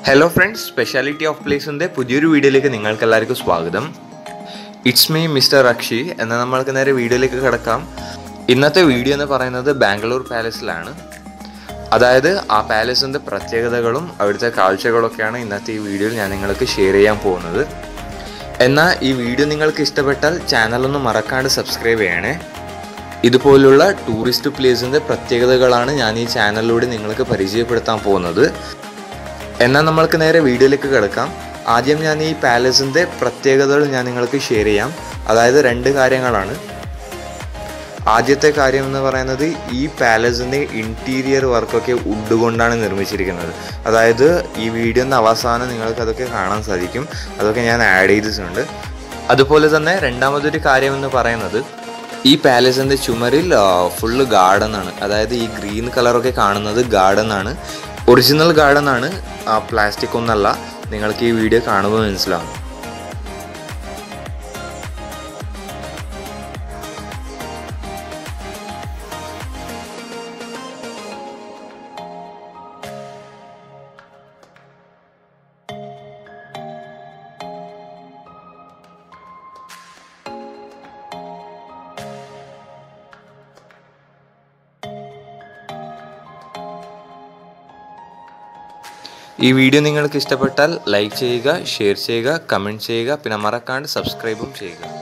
hello friends speciality of പ്ലേസിൻ്റെ പുതിയൊരു വീഡിയോയിലേക്ക് നിങ്ങൾക്ക് എല്ലാവർക്കും സ്വാഗതം ഇറ്റ്സ് മീ മിസ്റ്റർ അക്ഷി എന്നാൽ നമ്മൾക്ക് നേരെ വീഡിയോയിലേക്ക് കിടക്കാം ഇന്നത്തെ വീഡിയോ എന്ന് പറയുന്നത് ബാംഗ്ലൂർ പാലസിലാണ് അതായത് ആ പാലസിൻ്റെ പ്രത്യേകതകളും അവിടുത്തെ കാഴ്ചകളൊക്കെയാണ് ഇന്നത്തെ ഈ വീഡിയോയിൽ ഞാൻ നിങ്ങൾക്ക് ഷെയർ ചെയ്യാൻ പോകുന്നത് എന്നാൽ ഈ വീഡിയോ നിങ്ങൾക്ക് ഇഷ്ടപ്പെട്ടാൽ ചാനലൊന്ന് മറക്കാണ്ട് സബ്സ്ക്രൈബ് ചെയ്യണേ ഇതുപോലുള്ള ടൂറിസ്റ്റ് പ്ലേസിൻ്റെ പ്രത്യേകതകളാണ് ഞാൻ ഈ ചാനലിലൂടെ നിങ്ങൾക്ക് പരിചയപ്പെടുത്താൻ പോകുന്നത് എന്നാൽ നമ്മൾക്ക് നേരെ വീഡിയോയിലേക്ക് കിടക്കാം ആദ്യം ഞാൻ ഈ പാലസിൻ്റെ പ്രത്യേകതകൾ ഞാൻ നിങ്ങൾക്ക് ഷെയർ ചെയ്യാം അതായത് രണ്ട് കാര്യങ്ങളാണ് ആദ്യത്തെ കാര്യം എന്ന് പറയുന്നത് ഈ പാലസിൻ്റെ ഇൻറ്റീരിയർ വർക്കൊക്കെ വുഡ് കൊണ്ടാണ് നിർമ്മിച്ചിരിക്കുന്നത് അതായത് ഈ വീഡിയോൻ്റെ അവസാനം നിങ്ങൾക്ക് അതൊക്കെ കാണാൻ സാധിക്കും അതൊക്കെ ഞാൻ ആഡ് ചെയ്തിട്ടുണ്ട് അതുപോലെ തന്നെ രണ്ടാമതൊരു കാര്യം എന്ന് പറയുന്നത് ഈ പാലസിൻ്റെ ചുമരിൽ ഫുള്ള് ഗാർഡൻ ആണ് അതായത് ഈ ഗ്രീൻ കളറൊക്കെ കാണുന്നത് ഗാർഡൻ ആണ് ഒറിജിനൽ ഗാർഡൻ ആണ് പ്ലാസ്റ്റിക് ഒന്നല്ല നിങ്ങൾക്ക് ഈ വീഡിയോ കാണുമ്പോൾ മനസ്സിലാവും ഈ വീഡിയോ നിങ്ങൾക്ക് ഇഷ്ടപ്പെട്ടാൽ ലൈക്ക് ചെയ്യുക ഷെയർ ചെയ്യുക കമൻറ്റ് ചെയ്യുക പിന്നെ മറക്കാണ്ട് സബ്സ്ക്രൈബും ചെയ്യുക